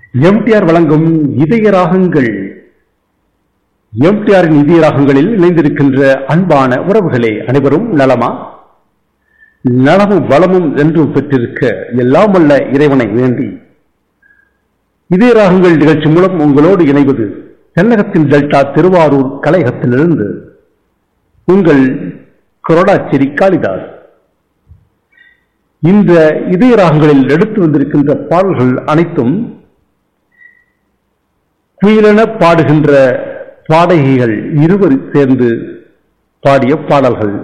MTR வழங்கும் இதய ராகங்கள் எம்டிஆரின் இதய ராகங்களில் இணைந்திருக்கின்ற அன்பான உறவுகளே அனைவரும் நலமா நலமும் வளமும் என்றும் பெற்றிருக்க எல்லாம் வல்ல இறைவனை வேண்டி இதய ராகங்கள் நிகழ்ச்சி மூலம் உங்களோடு இணைவது தென்னகத்தின் டெல்டா திருவாரூர் கலையகத்திலிருந்து உங்கள் கொரடாச்சேரி காளிதாஸ் இந்த இதய ராகங்களில் எடுத்து வந்திருக்கின்ற பாடல்கள் அனைத்தும் குயிலென பாடுகின்ற பாடகிகள் இருவர் சேர்ந்து பாடிய பாடல்கள்